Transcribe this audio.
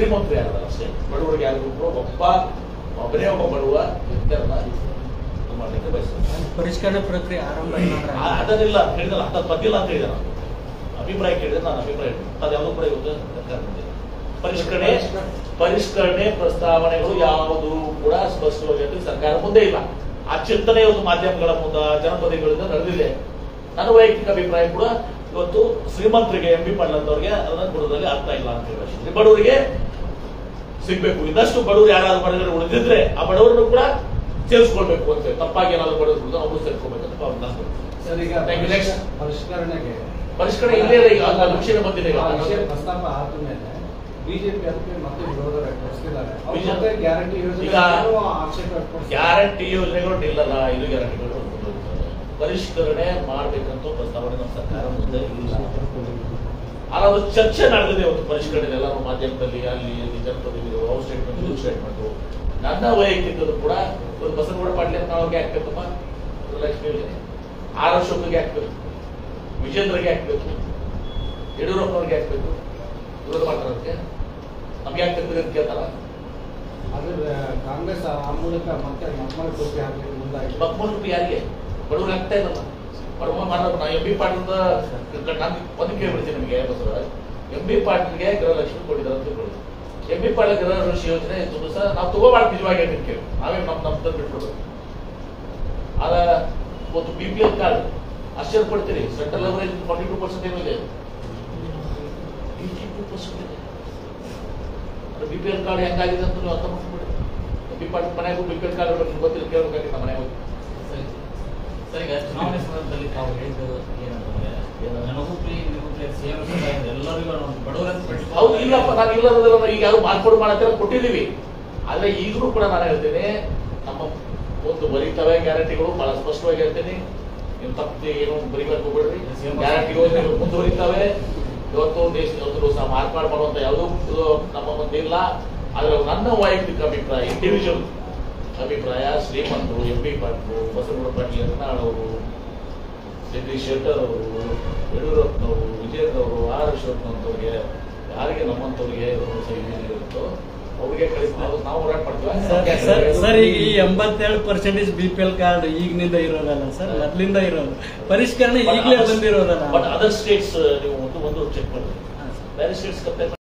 ಶ್ರೀಮಂತರು ಯಾರಲ್ಲ ಅಷ್ಟೇ ಬಡವರಿಗೆ ಯಾರಿಗೂ ಕೂಡ ಒಬ್ಬ ಒಬ್ಬನೇ ಒಬ್ಬ ಬಡವ ವ್ಯಕ್ತಿಯನ್ನ ಇದು ಮಾಡ್ಲಿಕ್ಕೆ ಬಯಸ್ತಾರೆ ಪರಿಷ್ಕರಣೆ ಪ್ರಕ್ರಿಯೆ ಆರಂಭ ಏನಾದ್ರ ಆ- ಅದನ್ನಿಲ್ಲ ಹೇಳಿದಲ್ಲ ಅಂತ ಬಂದಿಲ್ಲ ಅಂತ ಹೇಳಿದೆ ನಾನು ಅಭಿಪ್ರಾಯ ಕೇಳಿದ್ರೆ ನಾನು ಅಭಿಪ್ರಾಯ ಹೇಳಿದೆ ಅದು ಯಾವುದೋ ಕೂಡ ಇವತ್ತು ಸರ್ಕಾರ ಮುಂದೆ ಪರಿಷ್ಕರಣೆ ಪರಿಷ್ಕರಣೆ ಪ್ರಸ್ತಾವನೆಗಳು ಯಾವುದು ಕೂಡ ಸ್ಪಷ್ಟವಾಗಿ ಅದು ಸರ್ಕಾರ ಮುಂದೆ ಇಲ್ಲ ಆ ಚಿಂತನೆ ಇವತ್ತು ಮಾಧ್ಯಮಗಳ ಮುಂದ ಜನಪದಿಗಳಿಂದ ನಡೆದಿದೆ ನನ್ನ ವೈಯಕ್ತಿಕ ಅಭಿಪ್ರಾಯ ಕೂಡ ಇವತ್ತು ಶ್ರೀಮಂತರಿಗೆ ಎಂ ಬಿ ಪಾಟೀಲ್ ಅದನ್ನ ಕೊಡೋದ್ರಲ್ಲಿ ಆಗ್ತಾ ಇಲ್ಲ ಅಂತ ಹೇಳಿ ಅಷ್ಟೇ. ಬಡವರಿಗೆ ಸಿಗ್ಬೇಕು ಇನ್ನಷ್ಟು ಬಡವರು ಯಾರಾದ್ರೂ ಬಡವರು ಉಳಿದಿದ್ರೆ ಆ ಬಡವರನ್ನು ಕೂಡ ಸೇರಿಸ್ಕೊಳ್ಬೇಕು ಅಂತ ಹೇಳಿ. ತಪ್ಪಾಗಿ ಏನಾದ್ರು ಬಡವರು ಉಳಿದ್ರೆ ಅವರು ಸೇರ್ಕೊಳ್ಬೇಕು ಅಂತ ನಾನು ಸರ್ ಈಗ Thank you. Next. ಪರಿಷ್ಕರಣೆಗೆ ಪರಿಷ್ಕರಣೆ ಇಲ್ಲೇ ಇದೆ ಈಗ ಆ ವಿಷಯ ಬಂದಿದೆ ಈಗ ಆ ವಿಷಯ ಪ್ರಸ್ತಾಪ ಆದ ಮೇಲೆ ಬಿಜೆಪಿ ಅದಕ್ಕೆ ಮತ್ತೆ ವಿರೋಧ ವ್ಯಕ್ತಪಡಿಸಿದ್ದಾರೆ ಅವ್ರ ಬಿಜೆಪಿ- ಮತ್ತೆ ಗ್ಯಾರಂಟಿ ಯೋಜನೆ ಈಗ ಆಕ್ಷೇಪ ವ್ಯಕ್ತಪಡಿಸಿದ್ದಾರೆ. ಗ್ಯಾರಂಟಿ ಯೋಜನೆಗಳು ನಿಲ್ಲಲ್ಲ ಇದು ಗ್ಯಾರಂಟಿಗಳು ಪರಿಷ್ಕರಣೆ ಮಾಡ್ಬೇಕಂತ ಪ್ರಸ್ತಾವನೆ ನಮ್ಮ ಸರ್ಕಾರ ಮುಂದೆ ಇಲ್ಲ ಅದು ಚರ್ಚೆ ನಡೆದಿದೆ ಒಂದು ಪರಿಷ್ಕರಣೆ ಎಲ್ಲ ಮಾಧ್ಯಮದಲ್ಲಿ ಅಲ್ಲಿ ಇಲ್ಲಿ ಜನಪದಗಳು ಅವ್ರ ಸ್ಟೇಟ್ಮೆಂಟ್ ಇವ್ರ ಸ್ಟೇಟ್ಮೆಂಟ್ ನನ್ನ ವೈಯಕ್ತಿಕದು ಕೂಡ ಒಂದು ಬಸವಗೌಡ ಪಾಟೀಲ್ ಅಂತ ಅವ್ರಿಗೆ ಹಾಕ್ಬೇಕಪ್ಪ ಲಕ್ಷ್ಮಿ ಯೋಜನೆ ಆರ್ ಅಶೋಕ್ಗೆ ಹಾಕ್ಬೇಕು ವಿಜೇಂದ್ರಗೆ ಹಾಕ್ಬೇಕು ಯಡಿಯೂರಪ್ಪನವ್ರಿಗೆ ಹಾಕ್ಬೇಕು ವಿರೋಧ ಮಾಡ್ತಾರಂತೆ ನಮ್ಗೆ ಹಾಕ್ಬೇಕು ಅಂತ ಕೇಳ್ತಾರ ಅದು ಆ, ಕಾಂಗ್ರೆಸ್ ಆ ಮೂಲಕ ಮತ್ತೆ ಮಕ್ಕಳ ಟೋಪಿ ಹಾಕಲಿಕ್ಕೆ ಮುಂದಾಗಿದೆ ಮಕ್ಮಲ್ ರೂಪಾಯಿ ಯಾರಿಗೆ ಬಡವ್ರು ಆಗ್ತಾ ಇಲ್ಲಲ್ಲ ಬಡವ ಮಾಡೋದು ನಾ ಎಂ ಬಿ ಪಾಟೀಲ್ದ ನಾನು ಒಂದು ಕೇಳ್ಬಿಡ್ತೀನಿ ನಿಮಗೆ ಬಸವರಾಜ್ ಎಂ ಬಿ ಪಾಟೀಲ್ಗೆ ಗೃಹಲಕ್ಷ್ಮಿ ಕೊಟ್ಟಿದ್ದಾರೆ ಅಂತ ತಿಳ್ಕೊಳ್ಳಿ ಎಂ ಬಿ ಪಾಟೀಲ್ ಗೃಹಲಕ್ಷ್ಮಿ ಯೋಜನೆ ತುಂಬ ಸಹ ನಾವು ತಗೋಬಾರ್ದು ನಿಜವಾಗಿ ಹೇಳ್ತೀನಿ ಕೇಳಿ ನಾವೇ ನಮ್ಮ ನಮ್ಮ ತಂದು ಬಿಟ್ಬಿಡ್ಬೇಕು ಆದ ಒಂದು ಬಿ ಪಿ ಎಲ್ ಕಾರ್ಡ್ ಆಶ್ಚರ್ಯ ಪಡ್ತೀರಿ central average forty two percent ಏನೋ ಇದೆ ಏಯ್ಟಿ ಟೂ ಪರ್ಸೆಂಟ್ ಇದೆ ಬಿ ಪಿ ಎಲ್ ಕಾರ್ಡ್ ಹೆಂಗಾಗಿದೆ ಅಂತ ನೀವು ಅರ್ಥ ಮಾಡ್ಕೊಂಡ್ಬಿಡಿ ಬಿ ಪಾಟೀಲ್ ಮನೆಗೂ ಬಿ ಪಿ ಎಲ್ ಕಾರ್ಡ್ ಗೊತ್ತಿಲ್ಲ ಕೇಳಬೇಕಾಗಿ ನಮ್ಮ ಮನೆಗೆ ಹೋಗಿ ಸರ್ ಈಗ ಚುನಾವಣೆ ಸಂದರ್ಭದಲ್ಲಿ ತಾವು ಹೇಳಿದ್ದು ಏನಂತಂದ್ರೆ ಏನು? ನನಗೂ ಫ್ರೀ ನಿಮಗೂ ಫ್ರೀ ಸೇಮ್ ಎಲ್ಲರಿಗೂ ನಾವು ಬಡವರಂತ ಬಿಟ್ಟು- ಹೌದು ಇಲ್ಲಪ್ಪ ನಾನು ಇಲ್ಲದಲ್ಲ ಈಗ ಯಾರು ಮಾಡ್ಕೊಡು ಮಾಡತ್ತರ ಕೊಟ್ಟಿದ್ದೀವಿ ಆದ್ರೆ ಈಗಲೂ ಕೂಡ ನಾನು ಹೇಳ್ತೇನೆ ನಮ್ಮ ಒಂದು ಬರೀತವೆ ಗ್ಯಾರಂಟಿಗಳು ಬಹಳ ಸ್ಪಷ್ಟವಾಗಿ ಹೇಳ್ತೇನೆ ನೀವು ತಪ್ಪು ಏನು ಬರೀಬೇಕು ಹೋಗ್ಬೇಡ್ರಿ ಗ್ಯಾರಂಟಿ ಯೋಜನೆಗಳು ಮುಂದುವರಿತಾವೆ ಇವತ್ತು ದೇಶ ಇವತ್ತು ಸಹ ಮಾರ್ಪಾಡು ಮಾಡುವಂತ ಯಾವುದೂ ಇದು ನಮ್ಮ ಮುಂದೆ ಇಲ್ಲ ಆದ್ರೆ ನನ್ನ ವೈಯಕ್ತಿಕ ಅಭಿಪ್ರಾಯ ಇಂಡಿವಿಜುವಲ್ ಅಭಿಪ್ರಾಯ ಶ್ರೀಮಂತರು ಎಂ ಬಿ ಪಾಟೀಲ್ ಬಸವಗೌಡ ಪಾಟೀಲ್ ಯತ್ನಾಳ್ ಅವರು ಜಗದೀಶ್ ಶೆಟ್ಟರ್ ಅವರು ಯಡಿಯೂರಪ್ಪನವರು ವಿಜೇಂದ್ರ ಅವರು ಆರ್ ಅಶೋಕ್ನಂತವ್ರಿಗೆ ಯಾರಿಗೆ ನಮ್ಮಂತವ್ರಿಗೆ ಇರುತ್ತೋ ಅವ್ರಿಗೆ ಕಳಿಸಿ ನಾವು ನಾವು ಹೋರಾಟ ಸರ್ ಸರ್ ಸರ್ ಮಾಡ್ತೀವಿ ಈಗ ಈ ಎಂಬತ್ತೇಳು percentage B P L card ಈಗಿನಿಂದ ಇರೋದಲ್ಲ ಸರ್ ಮೊದ್ಲಿಂದ ಇರೋದು ಪರಿಷ್ಕರಣೆ ಈಗಲೇ ಬಂದಿರೋದಲ್ಲ ಬಟ್ ಅದರ್ ಸ್ಟೇಟ್ಸ್ ನೀವು ಒಂದು ಒಂದು ಚೆಕ್ ಮಾಡಿ ಹಾ, ಸರ್. ಬೇರೆ ಸ್ಟೇಟ್ಸ್ ಕಂಪೇರ್